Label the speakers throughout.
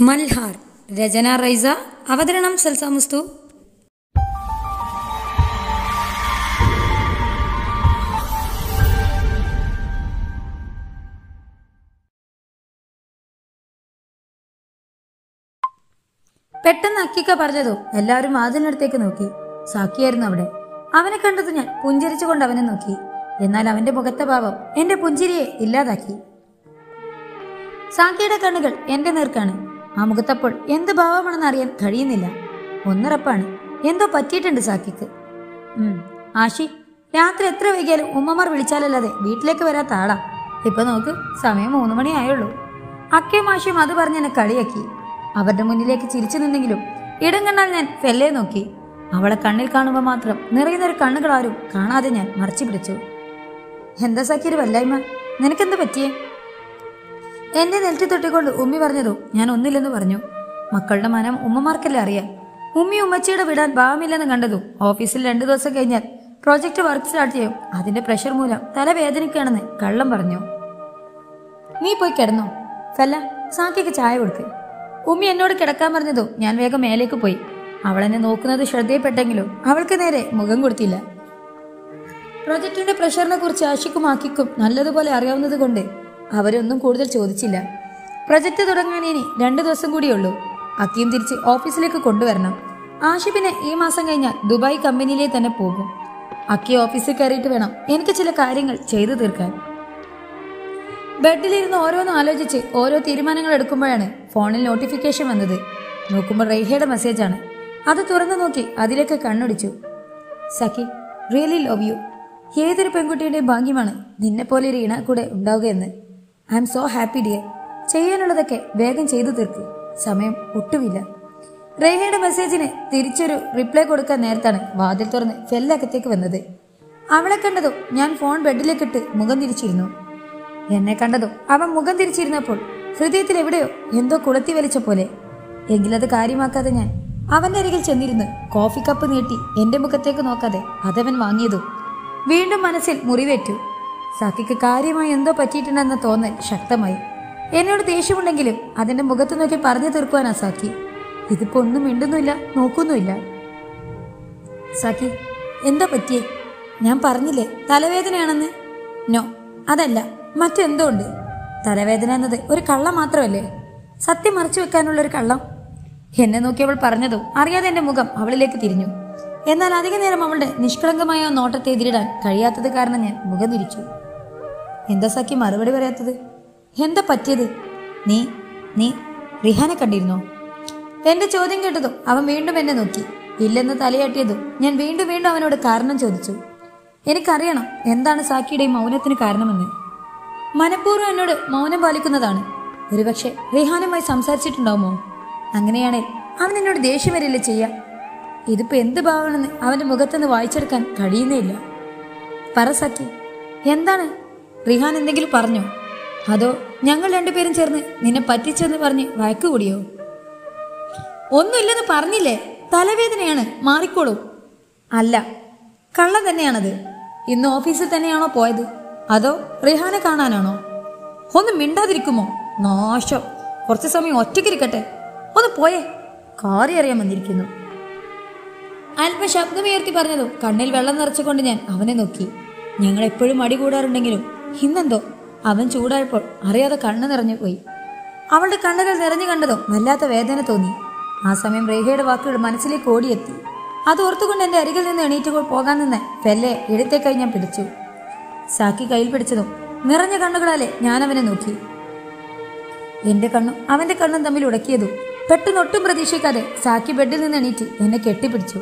Speaker 1: മൽഹാർ രചന റൈസ അവതരണം സൽസ മുസ്തു പെട്ടെന്ന് അക്കിക്ക പറഞ്ഞതോ എല്ലാവരും വാതിലിനടുത്തേക്ക് നോക്കി സാക്കിയായിരുന്നു അവിടെ അവനെ കണ്ടത് ഞാൻ പുഞ്ചിരിച്ചുകൊണ്ട് അവനെ നോക്കി എന്നാൽ അവന്റെ മുഖത്തെ ഭാവം എന്റെ പുഞ്ചിരിയെ ഇല്ലാതാക്കി സാക്കിയുടെ കണ്ണുകൾ എന്റെ നേർക്കാണ് ആ മുഖത്തപ്പോൾ എന്ത് ഭാവമാണെന്ന് അറിയാൻ കഴിയുന്നില്ല ഒന്നുറപ്പാണ് എന്തോ പറ്റിയിട്ടുണ്ട് സാക്കിക്ക് ഉം, ആഷി രാത്രി എത്ര വൈകിയാലും ഉമ്മമാർ വിളിച്ചാലല്ലാതെ വീട്ടിലേക്ക് വരാത്ത ആളാ ഇപ്പൊ നോക്ക് സമയം മൂന്ന് മണിയായുള്ളൂ അക്കയും ആഷിയും അത് പറഞ്ഞ് എന്നെ കളിയാക്കി അവരുടെ മുന്നിലേക്ക് ചിരിച്ചു നിന്നെങ്കിലും ഇടം കണ്ടാൽ ഞാൻ ഫെല്ലേ നോക്കി അവളെ കണ്ണിൽ കാണുമ്പോൾ മാത്രം നിറയുന്നൊരു കണ്ണുകൾ ആരും കാണാതെ ഞാൻ മറച്ചു പിടിച്ചു എന്താ സാക്കിയൊരു വല്ലായ്മ നിനക്കെന്താ പറ്റിയേ എന്റെ നെൽറ്റി തൊട്ടിക്കൊണ്ട് ഉമ്മി പറഞ്ഞതും ഞാൻ ഒന്നില്ലെന്ന് പറഞ്ഞു മക്കളുടെ മനം ഉമ്മമാർക്കല്ലേ അറിയാം ഉമ്മി ഉമ്മച്ചിയുടെ വിടാൻ ഭാവമില്ലെന്ന് കണ്ടതും ഓഫീസിൽ രണ്ടു ദിവസം കഴിഞ്ഞാൽ പ്രോജക്റ്റ് വർക്ക് സ്റ്റാർട്ട് ചെയ്യും അതിന്റെ പ്രഷർ മൂലം തലവേദനിക്കുകയാണെന്ന് കള്ളം പറഞ്ഞു നീ പോയി കിടന്നോ ഫല്ല സാക്കിക്ക് ചായ കൊടുക്ക് ഉമ്മി എന്നോട് കിടക്കാൻ പറഞ്ഞതും ഞാൻ വേഗം മേലേക്ക് പോയി അവൾ എന്നെ നോക്കുന്നത് ശ്രദ്ധയിൽപ്പെട്ടെങ്കിലും അവൾക്ക് നേരെ മുഖം കൊടുത്തില്ല പ്രൊജക്ടിന്റെ പ്രഷറിനെ കുറിച്ച് ആഷിക്കും ആക്കിക്കും നല്ലതുപോലെ അറിയാവുന്നത് കൊണ്ട് അവരൊന്നും കൂടുതൽ ചോദിച്ചില്ല പ്രൊജക്ട് തുടങ്ങാൻ ഇനി രണ്ടു ദിവസം കൂടിയുള്ളൂ അക്കിയും തിരിച്ച് ഓഫീസിലേക്ക് കൊണ്ടുവരണം ആഷിപ്പിനെ ഈ മാസം കഴിഞ്ഞാൽ ദുബായ് കമ്പനിയിലേക്ക് തന്നെ പോകും അക്കി ഓഫീസിൽ കയറിയിട്ട് വേണം എനിക്ക് ചില കാര്യങ്ങൾ ചെയ്തു തീർക്കാൻ ബെഡിലിരുന്ന് ഓരോന്നും ആലോചിച്ച് ഓരോ തീരുമാനങ്ങൾ എടുക്കുമ്പോഴാണ് ഫോണിൽ നോട്ടിഫിക്കേഷൻ വന്നത് നോക്കുമ്പോൾ റൈഹയുടെ മെസ്സേജാണ് അത് തുറന്നു നോക്കി അതിലേക്ക് കണ്ണൊടിച്ചു സഖി റിയലി ലവ് യു ഏതൊരു പെൺകുട്ടിയുടെയും ഭാഗ്യമാണ് നിന്നെ പോലെ ഒരു ഇണ കൂടെ ഉണ്ടാവുകയെന്ന് I'm so happy dear ചെയ്യാനുള്ളതൊക്കെ വേഗം ചെയ്തു തീർക്ക് സമയം ഒട്ടുമില്ല റേഹയുടെ മെസ്സേജിന് തിരിച്ചൊരു റിപ്ലൈ കൊടുക്കാൻ നേരത്താണ് വാതിൽ തുറന്ന് ഫെല്ലകത്തേക്ക് വന്നത് അവളെ കണ്ടതും ഞാൻ ഫോൺ ബെഡിലേക്കിട്ട് മുഖം തിരിച്ചിരുന്നു എന്നെ കണ്ടതും അവൻ മുഖം തിരിച്ചിരുന്നപ്പോൾ ഹൃദയത്തിൽ എവിടെയോ എന്തോ കുളത്തി വലിച്ച പോലെ എങ്കിലത് കാര്യമാക്കാതെ ഞാൻ അവന്റെ അരികിൽ ചെന്നിരുന്ന് കോഫി കപ്പ് നീട്ടി എന്റെ മുഖത്തേക്ക് നോക്കാതെ അതവൻ വാങ്ങിയതും വീണ്ടും മനസ്സിൽ മുറിവേറ്റു സാക്കിക്ക് കാര്യമായി എന്തോ പറ്റിയിട്ടുണ്ടെന്ന തോന്നൽ ശക്തമായി എന്നോട് ദേഷ്യമുണ്ടെങ്കിലും അതിന്റെ മുഖത്ത് നോക്കി പറഞ്ഞു തീർക്കുവാനാ സാക്കി ഇതിപ്പോ ഒന്നും മിണ്ടുന്നുമില്ല നോക്കുന്നുമില്ല സാക്കി എന്താ പറ്റിയേ ഞാൻ പറഞ്ഞില്ലേ തലവേദനയാണെന്ന് നോ അതല്ല മറ്റെന്തോ ഉണ്ട് തലവേദന എന്നത് ഒരു കള്ളം മാത്രമല്ലേ സത്യം മറച്ചു വെക്കാനുള്ള ഒരു കള്ളം എന്നെ നോക്കി അവൾ പറഞ്ഞതും അറിയാതെ എന്റെ മുഖം അവളിലേക്ക് തിരിഞ്ഞു എന്നാൽ അധിക നേരം അവളുടെ നിഷ്കളങ്കമായ ആ നോട്ടത്തെ എതിരിടാൻ കഴിയാത്തത് കാരണം ഞാൻ മുഖം തിരിച്ചു എന്താ സഖി മറുപടി പറയാത്തത് എന്താ പറ്റിയത് നീ നീ റിഹാനെ കണ്ടിരുന്നോ എന്റെ ചോദ്യം കേട്ടതും അവൻ വീണ്ടും എന്നെ നോക്കി ഇല്ലെന്ന് തലയാട്ടിയതും ഞാൻ വീണ്ടും വീണ്ടും അവനോട് കാരണം ചോദിച്ചു എനിക്കറിയണം എന്താണ് സാക്കിയുടെ ഈ മൗനത്തിന് കാരണമെന്ന് മനഃപൂർവ്വം എന്നോട് മൗനം പാലിക്കുന്നതാണ് ഒരുപക്ഷെ റിഹാനുമായി സംസാരിച്ചിട്ടുണ്ടാവുമോ അങ്ങനെയാണെങ്കിൽ അവൻ എന്നോട് ദേഷ്യം വരില്ല ചെയ്യാം ഇതിപ്പോ എന്ത് ഭാവമാണെന്ന് അവന്റെ മുഖത്തുനിന്ന് വായിച്ചെടുക്കാൻ കഴിയുന്നേയില്ല പറ സഖി എന്താണ് റിഹാൻ എന്തെങ്കിലും പറഞ്ഞോ അതോ ഞങ്ങൾ രണ്ടുപേരും ചേർന്ന് നിന്നെ പറ്റിച്ചെന്ന് പറഞ്ഞ് വഴക്ക് കൂടിയോ ഒന്നുമില്ലെന്ന് പറഞ്ഞില്ലേ തലവേദനയാണ് മാറിക്കോളൂ അല്ല കള്ളം തന്നെയാണത് ഇന്ന് ഓഫീസിൽ തന്നെയാണോ പോയത് അതോ റിഹാനെ കാണാനാണോ ഒന്ന് മിണ്ടാതിരിക്കുമോ നാശം കുറച്ച് സമയം ഒറ്റയ്ക്കിരിക്കട്ടെ ഒന്ന് പോയേ കാറി അറിയാൻ വന്നിരിക്കുന്നു അല്പം ശബ്ദമുയർത്തി പറഞ്ഞതും കണ്ണിൽ വെള്ളം നിറച്ചുകൊണ്ട് ഞാൻ അവനെ നോക്കി ഞങ്ങൾ എപ്പോഴും അടി കൂടാറുണ്ടെങ്കിലും ഇന്നെന്തോ അവൻ ചൂടായപ്പോൾ അറിയാതെ കണ്ണു നിറഞ്ഞു പോയി അവളുടെ കണ്ണുകൾ നിറഞ്ഞു കണ്ടതും വല്ലാത്ത വേദന തോന്നി ആ സമയം രേഖയുടെ വാക്കുകൾ മനസ്സിലേക്ക് ഓടിയെത്തി അത് ഓർത്തുകൊണ്ട് എന്റെ അരികിൽ നിന്ന് എണീറ്റുകൊണ്ട് പോകാൻ നിന്ന് ഫെല്ലെ ഇടത്തേക്കായി ഞാൻ പിടിച്ചു സാക്കി കയ്യിൽ പിടിച്ചതും നിറഞ്ഞ കണ്ണുകളാലെ ഞാൻ അവനെ നോക്കി എന്റെ കണ്ണും അവന്റെ കണ്ണും തമ്മിൽ ഉടക്കിയതും പെട്ടെന്ന് ഒട്ടും പ്രതീക്ഷിക്കാതെ സാക്കി ബെഡിൽ നിന്ന് എണീറ്റ് എന്നെ കെട്ടിപ്പിടിച്ചു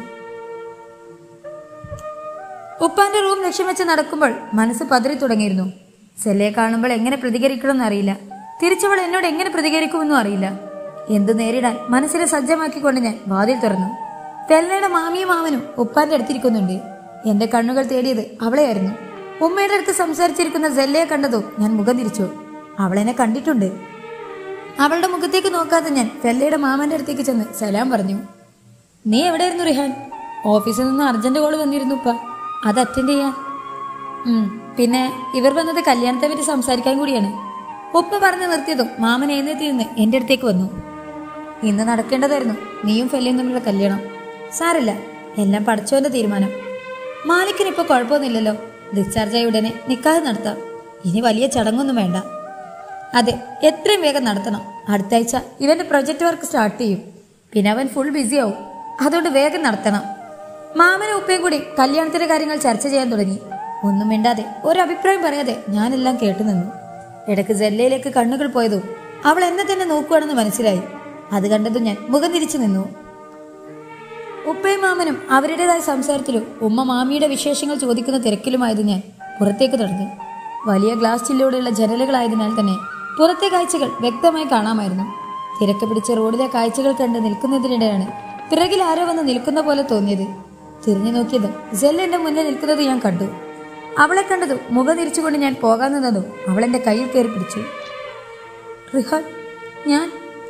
Speaker 1: ഉപ്പാന്റെ റൂം ലക്ഷ്യം വെച്ച് നടക്കുമ്പോൾ മനസ്സ് പതറി തുടങ്ങിയിരുന്നു സെല്ലയെ കാണുമ്പോൾ എങ്ങനെ പ്രതികരിക്കണമെന്ന് അറിയില്ല തിരിച്ചവൾ എന്നോട് എങ്ങനെ പ്രതികരിക്കുമെന്നും അറിയില്ല എന്ത് നേരിടാൻ മനസ്സിനെ സജ്ജമാക്കിക്കൊണ്ട് ഞാൻ വാതിൽ തുറന്നു പെല്ലയുടെ മാമിയും മാമനും ഉപ്പാന്റെ അടുത്തിരിക്കുന്നുണ്ട് എന്റെ കണ്ണുകൾ തേടിയത് അവളെയായിരുന്നു ഉമ്മയുടെ അടുത്ത് സംസാരിച്ചിരിക്കുന്ന സെല്ലയെ കണ്ടതും ഞാൻ മുഖം തിരിച്ചു അവളെന്നെ കണ്ടിട്ടുണ്ട് അവളുടെ മുഖത്തേക്ക് നോക്കാതെ ഞാൻ ഫെല്ലയുടെ മാമന്റെ അടുത്തേക്ക് ചെന്ന് സലാം പറഞ്ഞു നീ എവിടെയായിരുന്നു റിഹാൻ ഓഫീസിൽ നിന്ന് അർജന്റ് കോള് വന്നിരുന്നു ഉപ്പ അത് അറ്റൻഡ് ചെയ്യാൻ ഉം, പിന്നെ ഇവർ വന്നത് കല്യാണത്തെ പറ്റി സംസാരിക്കാൻ കൂടിയാണ് ഉപ്പ പറഞ്ഞു നിർത്തിയതും മാമൻ എഴുന്നേറ്റ് നിന്ന് എന്റെ അടുത്തേക്ക് വന്നു ഇന്ന് നടക്കേണ്ടതായിരുന്നു നീയും ഫെല്ലിയും തമ്മിലുള്ള കല്യാണം സാരില്ല എല്ലാം പഠിച്ചോന്റെ തീരുമാനം മാലിക്കിന് ഇപ്പൊ കുഴപ്പമൊന്നുമില്ലല്ലോ ഡിസ്ചാർജ് ആയ ഉടനെ നിക്കാതെ നടത്താം ഇനി വലിയ ചടങ്ങൊന്നും വേണ്ട അതെ എത്രയും വേഗം നടത്തണം അടുത്ത ആഴ്ച ഇവന്റെ പ്രൊജക്ട് വർക്ക് സ്റ്റാർട്ട് ചെയ്യും പിന്നെ അവൻ ഫുൾ ബിസി ആവും അതുകൊണ്ട് വേഗം നടത്തണം മാമനും ഉപ്പയും കൂടി കല്യാണത്തിന്റെ കാര്യങ്ങൾ ചർച്ച ചെയ്യാൻ തുടങ്ങി ഒന്നും മിണ്ടാതെ ഒരു അഭിപ്രായം പറയാതെ ഞാനെല്ലാം കേട്ടു നിന്നു ഇടയ്ക്ക് ജെല്ലയിലേക്ക് കണ്ണുകൾ പോയതും അവൾ എന്നെ തന്നെ നോക്കുകയാണെന്ന് മനസ്സിലായി അത് കണ്ടതും ഞാൻ മുഖം തിരിച്ചു നിന്നു ഉപ്പയും മാമനും അവരുടേതായ സംസാരത്തിലും ഉമ്മ മാമിയുടെ വിശേഷങ്ങൾ ചോദിക്കുന്ന തിരക്കിലുമായത് ഞാൻ പുറത്തേക്ക് തുടങ്ങി വലിയ ഗ്ലാസ് ചില്ലോടെയുള്ള ജനലുകളായതിനാൽ തന്നെ പുറത്തെ കാഴ്ചകൾ വ്യക്തമായി കാണാമായിരുന്നു തിരക്ക് പിടിച്ച റോഡിലെ കാഴ്ചകൾ കണ്ട് നിൽക്കുന്നതിനിടെയാണ് പിറകിൽ ആരോ വന്ന് നിൽക്കുന്ന പോലെ തോന്നിയത് തിരിഞ്ഞു നോക്കിയത് ജെൽ എന്റെ മുന്നിൽ നിൽക്കുന്നത് ഞാൻ കണ്ടു അവളെ കണ്ടതും മുഖം തിരിച്ചുകൊണ്ട് ഞാൻ പോകാൻ നിന്നതും അവൾ എന്റെ കയ്യിൽ കയറി പിടിച്ചു റിഹാൻ ഞാൻ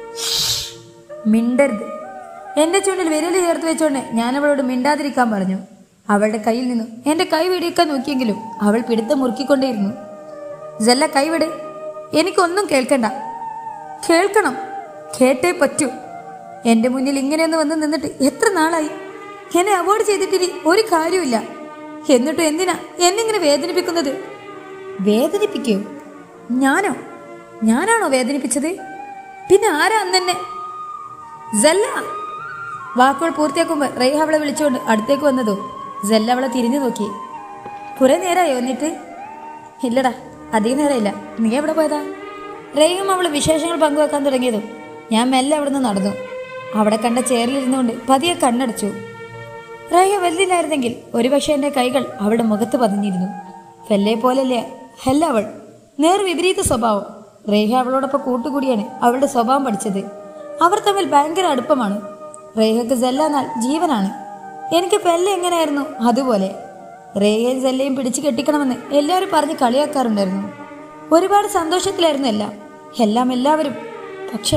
Speaker 1: മിണ്ടരുത് എന്റെ ചുണ്ടിൽ വിരൽ ചേർത്ത് വെച്ചുകൊണ്ട് ഞാൻ അവളോട് മിണ്ടാതിരിക്കാൻ പറഞ്ഞു അവളുടെ കയ്യിൽ നിന്നും എന്റെ കൈ വെടിയിക്കാൻ നോക്കിയെങ്കിലും അവൾ പിടുത്തം മുറുക്കിക്കൊണ്ടേയിരുന്നു ജല്ല കൈവിട് എനിക്കൊന്നും കേൾക്കണ്ട കേൾക്കണം കേട്ടേ പറ്റൂ എന്റെ മുന്നിൽ ഇങ്ങനെയൊന്ന് വന്ന് നിന്നിട്ട് എത്ര നാളായി എന്നെ അവോയ്ഡ് ചെയ്തിട്ടിനി ഒരു കാര്യമില്ല എന്നിട്ടും എന്തിനാ എന്നിങ്ങനെ വേദനിപ്പിക്കുന്നത് വേദനിപ്പിക്കോ ഞാനോ ഞാനാണോ വേദനിപ്പിച്ചത് പിന്നെ ആരാ അന്നെന്നെ ജല്ല വാക്കുകൾ പൂർത്തിയാക്കുമ്പോൾ റൈഹ അവളെ വിളിച്ചുകൊണ്ട് അടുത്തേക്ക് വന്നതോ ജല്ല അവളെ തിരിഞ്ഞു നോക്കി കുറെ നേരമായോ എന്നിട്ട് ഇല്ലടാ അധികം നേരമില്ല നീ എവിടെ പോയതാ റെയ്യും അവള് വിശേഷങ്ങൾ പങ്കുവെക്കാൻ തുടങ്ങിയതും ഞാൻ മെല്ലെ അവിടെ നിന്ന് നടന്നു അവിടെ കണ്ട ചെയറിലിരുന്നുകൊണ്ട് പതിയെ കണ്ണടച്ചു റേഹ വലുതില്ലായിരുന്നെങ്കിൽ ഒരുപക്ഷെ എൻ്റെ കൈകൾ അവളുടെ മുഖത്ത് പതിഞ്ഞിരുന്നു ഫെല്ലെ പോലല്ലേ ഹല്ല അവൾ നേർ വിപരീത സ്വഭാവം റേഹ അവളോടൊപ്പം കൂട്ടുകൂടിയാണ് അവളുടെ സ്വഭാവം പഠിച്ചത് അവർ തമ്മിൽ ഭയങ്കര അടുപ്പമാണ് റേഹയ്ക്ക് സെല്ലാന്നാൽ ജീവനാണ് എനിക്ക് പെല്ല എങ്ങനെയായിരുന്നു അതുപോലെ റേഹയും സെല്ലയും പിടിച്ചു കെട്ടിക്കണമെന്ന് എല്ലാവരും പറഞ്ഞ് കളിയാക്കാറുണ്ടായിരുന്നു ഒരുപാട് സന്തോഷത്തിലായിരുന്നു എല്ലാം എല്ലാം എല്ലാവരും പക്ഷേ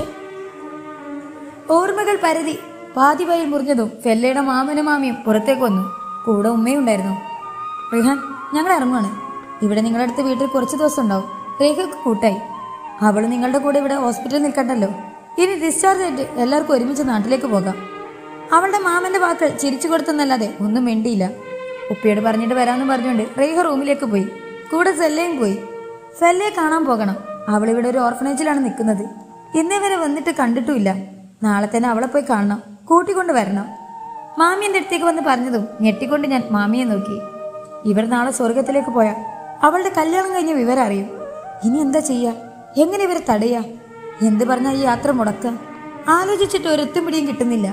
Speaker 1: ഓർമ്മകൾ പരതി പാതി വയിൽ മുറിഞ്ഞതും ഫെല്ലയുടെ മാമനും മാമിയും പുറത്തേക്ക് വന്നു കൂടെ ഉമ്മയും ഉണ്ടായിരുന്നു റിഹാൻ ഞങ്ങൾ ഇറങ്ങുവാണ് ഇവിടെ നിങ്ങളുടെ അടുത്ത് വീട്ടിൽ കുറച്ച് ദിവസം ഉണ്ടാവും രേഖക്ക് കൂട്ടായി അവൾ നിങ്ങളുടെ കൂടെ ഇവിടെ ഹോസ്പിറ്റലിൽ നിൽക്കണ്ടല്ലോ ഇനി ഡിസ്ചാർജ് ആയിട്ട് എല്ലാവർക്കും ഒരുമിച്ച് നാട്ടിലേക്ക് പോകാം അവളുടെ മാമന്റെ വാക്കുകൾ ചിരിച്ചു കൊടുത്തെന്നല്ലാതെ ഒന്നും വേണ്ടിയില്ല ഉപ്പയോട് പറഞ്ഞിട്ട് വരാമെന്ന് പറഞ്ഞുകൊണ്ട് റേഹ റൂമിലേക്ക് പോയി കൂടെ സെല്ലയും പോയി സെല്ലയെ കാണാൻ പോകണം അവൾ ഇവിടെ ഒരു ഓർഫനേജിലാണ് നിൽക്കുന്നത് ഇന്നേ വരെ വന്നിട്ട് കണ്ടിട്ടുമില്ല നാളെ തന്നെ അവളെ പോയി കാണണം കൂട്ടിക്കൊണ്ട് വരണം മാമി എൻ്റെ അടുത്തേക്ക് വന്ന് പറഞ്ഞതും ഞെട്ടിക്കൊണ്ട് ഞാൻ മാമിയെ നോക്കി ഇവർ നാളെ സ്വർഗത്തിലേക്ക് പോയാൽ അവളുടെ കല്യാണം കഴിഞ്ഞ വിവരം അറിയും ഇനി എന്താ ചെയ്യാ എങ്ങനെ ഇവരെ തടയാ എന്ത് പറഞ്ഞാൽ ഈ യാത്ര മുടക്കാം ആലോചിച്ചിട്ട് ഒരെത്തും പിടിയും കിട്ടുന്നില്ല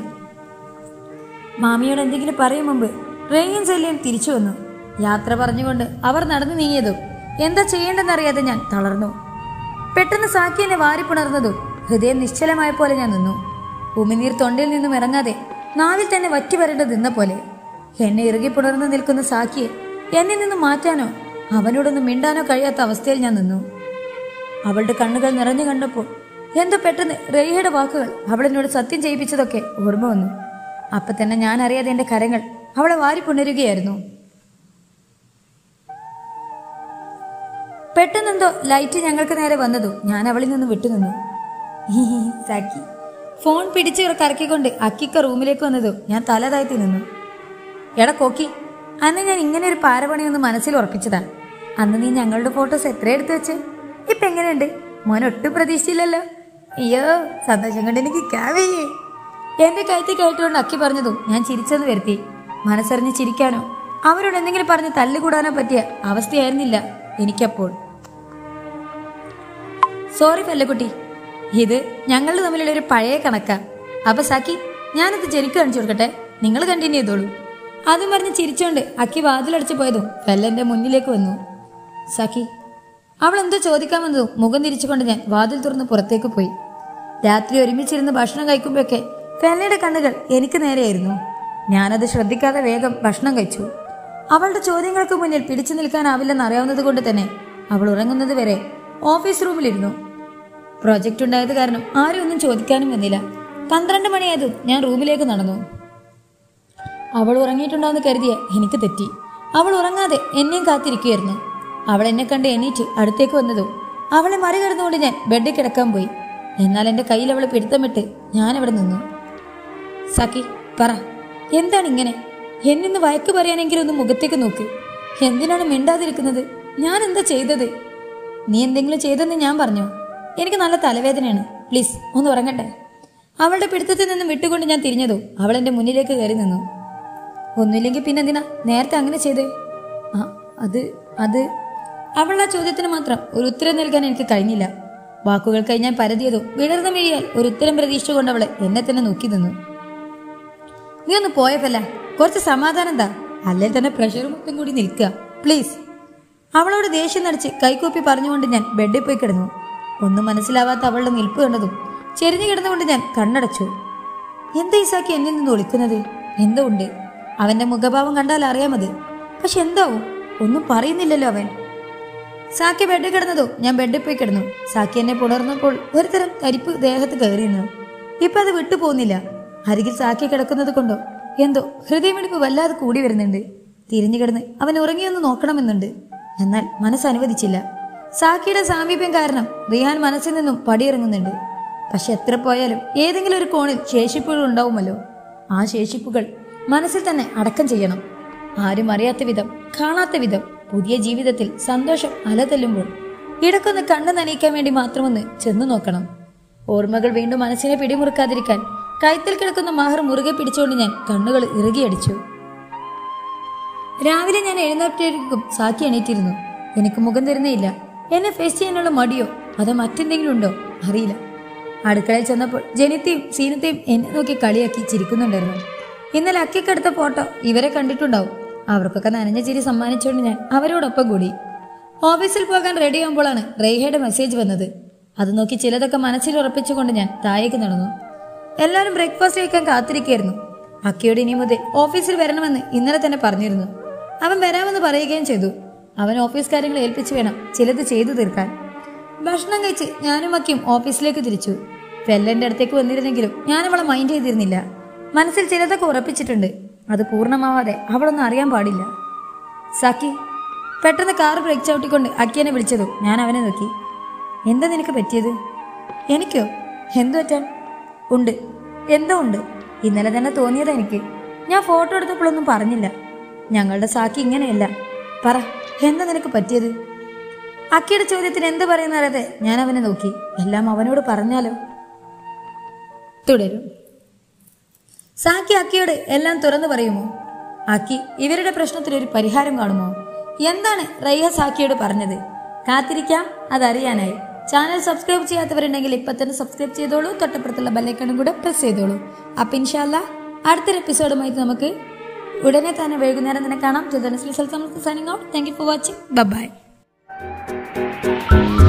Speaker 1: മാമിയോട് എന്തെങ്കിലും പറയും മുമ്പ് റേയും ചെല്ലിയും തിരിച്ചു വന്നു യാത്ര പറഞ്ഞുകൊണ്ട് അവർ നടന്നു നീങ്ങിയതും എന്താ ചെയ്യേണ്ടെന്നറിയാതെ ഞാൻ തളർന്നു പെട്ടെന്ന് സാക്കി എന്നെ വാരിപ്പുണർന്നതും ഹൃദയം നിശ്ചലമായ പോലെ ഞാൻ നിന്നു ഉമിനീർ തൊണ്ടയിൽ നിന്നും ഇറങ്ങാതെ നാവിൽ തന്നെ വറ്റി വരേണ്ട നിന്ന പോലെ എന്നെ ഇറുകി പുണർന്നു നിൽക്കുന്ന സാക്കിയെ എന്നിൽ നിന്നും മാറ്റാനോ അവനോടൊന്നും മിണ്ടാനോ കഴിയാത്ത അവസ്ഥയിൽ ഞാൻ നിന്നു അവളുടെ കണ്ണുകൾ നിറഞ്ഞു കണ്ടപ്പോൾ എന്തോ പെട്ടെന്ന് റേഹയുടെ വാക്കുകൾ അവളെന്നോട് സത്യം ചെയ്യിപ്പിച്ചതൊക്കെ ഓർമ്മ വന്നു അപ്പൊ തന്നെ ഞാൻ അറിയാതെ എന്റെ കരങ്ങൾ അവളെ വാരി പുണരുകയായിരുന്നു പെട്ടെന്നെന്തോ ലൈറ്റ് ഞങ്ങൾക്ക് നേരെ വന്നതും ഞാൻ അവളിൽ നിന്ന് വിട്ടുനിന്നു ഹീ, സാക്കി ഫോൺ പിടിച്ച് കറക്കിക്കൊണ്ട് അക്കിക്ക റൂമിലേക്ക് വന്നതും ഞാൻ തല താഴ്ത്തി നിന്നു എടാ കോക്കി അന്ന് ഞാൻ ഇങ്ങനെ ഒരു പാരപണിയൊന്ന് മനസ്സിൽ ഉറപ്പിച്ചതാ അന്ന് നീ ഞങ്ങളുടെ ഫോട്ടോസ് എത്ര എടുത്തു വെച്ച് ഇപ്പൊ എങ്ങനെയുണ്ട് മോൻ ഒട്ടും പ്രതീക്ഷിച്ചില്ലല്ലോ അയ്യോ സന്തോഷം കൊണ്ട് എനിക്ക് കാവയ്യേ എന്റെ കഴുത്തിൽ കേട്ടുകൊണ്ട് അക്കി പറഞ്ഞതും ഞാൻ ചിരിച്ചെന്ന് വരുത്തി മനസ്സറിഞ്ഞ് ചിരിക്കാനോ അവരോട് എന്തെങ്കിലും പറഞ്ഞ് തല്ലുകൂടാനോ പറ്റിയ അവസ്ഥയായിരുന്നില്ല എനിക്കപ്പോൾ സോറി ഫെല്ലക്കുട്ടി ഇത് ഞങ്ങൾ തമ്മിലുള്ള ഒരു പഴയ കണക്കാ അപ്പൊ സാക്കി ഞാനത് ജനിക്ക് കാണിച്ചു കൊടുക്കട്ടെ നിങ്ങൾ കണ്ടിന്യൂ ചെയ്തോളൂ അതും പറഞ്ഞ് ചിരിച്ചോണ്ട് അക്കി വാതിലടച്ചു പോയതും ഫെല്ലന്റെ മുന്നിലേക്ക് വന്നു സാക്കി അവൾ എന്തോ ചോദിക്കാൻ വന്നതും മുഖം തിരിച്ചുകൊണ്ട് ഞാൻ വാതിൽ തുറന്ന് പുറത്തേക്ക് പോയി രാത്രി ഒരുമിച്ചിരുന്ന് ഭക്ഷണം കഴിക്കുമ്പോഴൊക്കെ ഫെല്ലയുടെ കണ്ണുകൾ എനിക്ക് നേരെയായിരുന്നു ഞാനത് ശ്രദ്ധിക്കാതെ വേഗം ഭക്ഷണം കഴിച്ചു അവളുടെ ചോദ്യങ്ങൾക്ക് മുന്നിൽ പിടിച്ചു നിൽക്കാനാവില്ലെന്ന് അറിയാവുന്നത് കൊണ്ട് തന്നെ അവൾ ഉറങ്ങുന്നത് വരെ ഓഫീസ് റൂമിലിരുന്നു പ്രോജക്റ്റ് ഉണ്ടായത് കാരണം ആരും ഒന്നും ചോദിക്കാനും വന്നില്ല പന്ത്രണ്ട് മണിയായതും ഞാൻ റൂമിലേക്ക് നടന്നു അവൾ ഉറങ്ങിയിട്ടുണ്ടാവുന്ന കരുതിയ എനിക്ക് തെറ്റി അവൾ ഉറങ്ങാതെ എന്നെയും കാത്തിരിക്കുകയായിരുന്നു അവൾ എന്നെ കണ്ട് എണീറ്റ് അടുത്തേക്ക് വന്നതും അവളെ മറികടന്നുകൊണ്ട് ഞാൻ ബെഡിൽ കിടക്കാൻ പോയി എന്നാൽ എൻ്റെ കയ്യിൽ അവൾ പിടുത്തമിട്ട് ഞാനവിടെ നിന്നു സഖി പറ എന്താണ് ഇങ്ങനെ എന്നിന്ന് വഴക്ക് പറയാനെങ്കിലും ഒന്ന് മുഖത്തേക്ക് നോക്ക് എന്തിനാണ് മിണ്ടാതിരിക്കുന്നത് ഞാൻ എന്താ ചെയ്തത് നീ എന്തെങ്കിലും ചെയ്തെന്ന് ഞാൻ പറഞ്ഞു എനിക്ക് നല്ല തലവേദനയാണ് പ്ലീസ് ഒന്ന് ഉറങ്ങട്ടെ അവളുടെ പിടുത്തത്തിൽ നിന്നും വിട്ടുകൊണ്ട് ഞാൻ തിരിഞ്ഞതോ അവൾ എൻ്റെ മുന്നിലേക്ക് കയറി നിന്നു ഒന്നുമില്ലെങ്കിൽ പിന്നെ എന്തിനാ നേരത്തെ അങ്ങനെ ചെയ്തേ ആ അത് അത് അവളുടെ ആ ചോദ്യത്തിന് മാത്രം ഒരു ഉത്തരം നൽകാൻ എനിക്ക് കഴിഞ്ഞില്ല വാക്കുകൾക്കായി ഞാൻ പരതിയതും വിടർന്ന മിഴിയാൽ ഒരു ഉത്തരം പ്രതീക്ഷിച്ചുകൊണ്ട് അവളെ എന്നെ തന്നെ നോക്കി നിന്നു നീ ഒന്ന് പോയപ്പല്ല കുറച്ച് സമാധാനം താ അല്ലേ തന്നെ പ്രഷർ മൊത്തം കൂടി നിൽക്കുക പ്ലീസ് അവളോട് ദേഷ്യം നടിച്ച് കൈകൂപ്പി പറഞ്ഞുകൊണ്ട് ഞാൻ ബെഡിൽ പോയി കിടന്നു ഒന്നും മനസ്സിലാവാത്ത അവളുടെ നിൽപ്പ് കണ്ടതും ചെരിഞ്ഞു കിടന്നുകൊണ്ട് ഞാൻ കണ്ണടച്ചു എന്താ ഈസാക്കി എന്നിൽ നിന്ന് ഒളിക്കുന്നത് എന്തോ ഉണ്ട് അവന്റെ മുഖഭാവം കണ്ടാൽ അറിയാമത് പക്ഷെ എന്താവും ഒന്നും പറയുന്നില്ലല്ലോ അവൻ സാക്കി ബെഡിൽ കിടന്നതോ ഞാൻ ബെഡിൽ പോയി കിടന്നു സാക്കി എന്നെ പുണർന്നപ്പോൾ ഒരുതരം തരിപ്പ് ദേഹത്ത് കയറിയിരുന്നു ഇപ്പൊ അത് വിട്ടു പോകുന്നില്ല അരികിൽ സാക്കി കിടക്കുന്നത് കൊണ്ടോ എന്തോ ഹൃദയമിടിപ്പ് വല്ലാതെ കൂടി വരുന്നുണ്ട് തിരിഞ്ഞു കിടന്ന് അവൻ ഉറങ്ങിയൊന്ന് നോക്കണമെന്നുണ്ട് എന്നാൽ മനസ്സ് അനുവദിച്ചില്ല സാക്കിയുടെ സാമീപ്യം കാരണം റിഹാൻ മനസ്സിൽ നിന്നും പടിയിറങ്ങുന്നുണ്ട് പക്ഷെ എത്ര പോയാലും ഏതെങ്കിലും ഒരു കോണിൽ ശേഷിപ്പുകൾ ഉണ്ടാവുമല്ലോ ആ ശേഷിപ്പുകൾ മനസ്സിൽ തന്നെ അടക്കം ചെയ്യണം ആരും അറിയാത്ത വിധം കാണാത്ത വിധം പുതിയ ജീവിതത്തിൽ സന്തോഷം അലതല്ലുമ്പോൾ ഇടക്കൊന്ന് കണ്ണു നനയിക്കാൻ വേണ്ടി മാത്രമൊന്ന് ചെന്നു നോക്കണം ഓർമ്മകൾ വീണ്ടും മനസ്സിനെ പിടിമുറുക്കാതിരിക്കാൻ കഴുത്തിൽ കിടക്കുന്ന മഹർ മുറുകെ പിടിച്ചുകൊണ്ട് ഞാൻ കണ്ണുകൾ ഇറുകിയടിച്ചു രാവിലെ ഞാൻ എഴുന്നേറ്റേക്കും സാക്കി എണീറ്റിരുന്നു എനിക്ക് മുഖം തരുന്നേയില്ല എന്നെ ഫേസ് ചെയ്യാനുള്ള മടിയോ അതോ മറ്റെന്തെങ്കിലും ഉണ്ടോ അറിയില്ല അടുക്കളയിൽ ചെന്നപ്പോൾ ജനിത്തെയും സീനത്തെയും എന്നെ നോക്കി കളിയാക്കി ചിരിക്കുന്നുണ്ടായിരുന്നു ഇന്നലെ അക്കിക്കെടുത്ത ഫോട്ടോ ഇവരെ കണ്ടിട്ടുണ്ടാവും അവർക്കൊക്കെ നനഞ്ഞ ചിരി സമ്മാനിച്ചുകൊണ്ട് ഞാൻ അവരോടൊപ്പം കൂടി ഓഫീസിൽ പോകാൻ റെഡി ആകുമ്പോഴാണ് റേഹയുടെ മെസ്സേജ് വന്നത് അത് നോക്കി ചിലതൊക്കെ മനസ്സിൽ ഉറപ്പിച്ചുകൊണ്ട് ഞാൻ താഴേക്ക് നടന്നു എല്ലാവരും ബ്രേക്ക്ഫാസ്റ്റ് കഴിക്കാൻ കാത്തിരിക്കുകയായിരുന്നു അക്കിയോട് ഇനി മുതൽ ഓഫീസിൽ വരണമെന്ന് ഇന്നലെ തന്നെ പറഞ്ഞിരുന്നു അവൻ വരാമെന്ന് പറയുകയും ചെയ്തു അവൻ ഓഫീസ് കാര്യങ്ങൾ ഏൽപ്പിച്ചു വേണം ചിലത് ചെയ്തു തീർക്കാൻ ഭക്ഷണം കഴിച്ച് ഞാനും അക്കിയും ഓഫീസിലേക്ക് തിരിച്ചു ഫെല്ലന്റെ അടുത്തേക്ക് വന്നിരുന്നെങ്കിലും ഞാൻ അവളെ മൈൻഡ് ചെയ്തിരുന്നില്ല മനസ്സിൽ ചിലതൊക്കെ ഉറപ്പിച്ചിട്ടുണ്ട് അത് പൂർണ്ണമാവാതെ അവളൊന്നും അറിയാൻ പാടില്ല സഖി പെട്ടെന്ന് കാർ ബ്രേക്ക് ചവിട്ടിക്കൊണ്ട് അക്കിയനെ വിളിച്ചതു ഞാൻ അവനെ നോക്കി എന്താ നിനക്ക് പറ്റിയത് എനിക്കോ എന്തു പറ്റാൻ ഉണ്ട് എന്തോ ഉണ്ട് ഇന്നലെ തന്നെ തോന്നിയതാ എനിക്ക് ഞാൻ ഫോട്ടോ എടുത്തപ്പോഴൊന്നും പറഞ്ഞില്ല ഞങ്ങളുടെ സാക്കി ഇങ്ങനെയല്ല പറ എന്താ നിനക്ക് പറ്റിയത് അക്കിയുടെ ചോദ്യത്തിന് എന്ത് പറയുന്നറിയാതെ ഞാൻ അവനെ നോക്കി എല്ലാം അവനോട് പറഞ്ഞാലോ തുടരും സാക്കി അക്കിയോട് എല്ലാം തുറന്നു പറയുമോ അക്കി ഇവരുടെ പ്രശ്നത്തിന് ഒരു പരിഹാരം കാണുമോ എന്താണ് റയ്യ സാക്കിയോട് പറഞ്ഞത് കാത്തിരിക്കാം അതറിയാനായി ചാനൽ സബ്സ്ക്രൈബ് ചെയ്യാത്തവരുണ്ടെങ്കിൽ ഇപ്പൊ തന്നെ സബ്സ്ക്രൈബ് ചെയ്തോളൂ തൊട്ടപ്പുറത്തുള്ള ബെല്ലൈക്കണും കൂടെ പ്രസ് ചെയ്തോളൂ അപ്പൊ ഇൻഷാല്ല അടുത്തൊരു എപ്പിസോഡുമായി നമുക്ക് ഉടനെ തന്നെ വൈകുന്നേരം തന്നെ കാണാം signing out thank you for watching by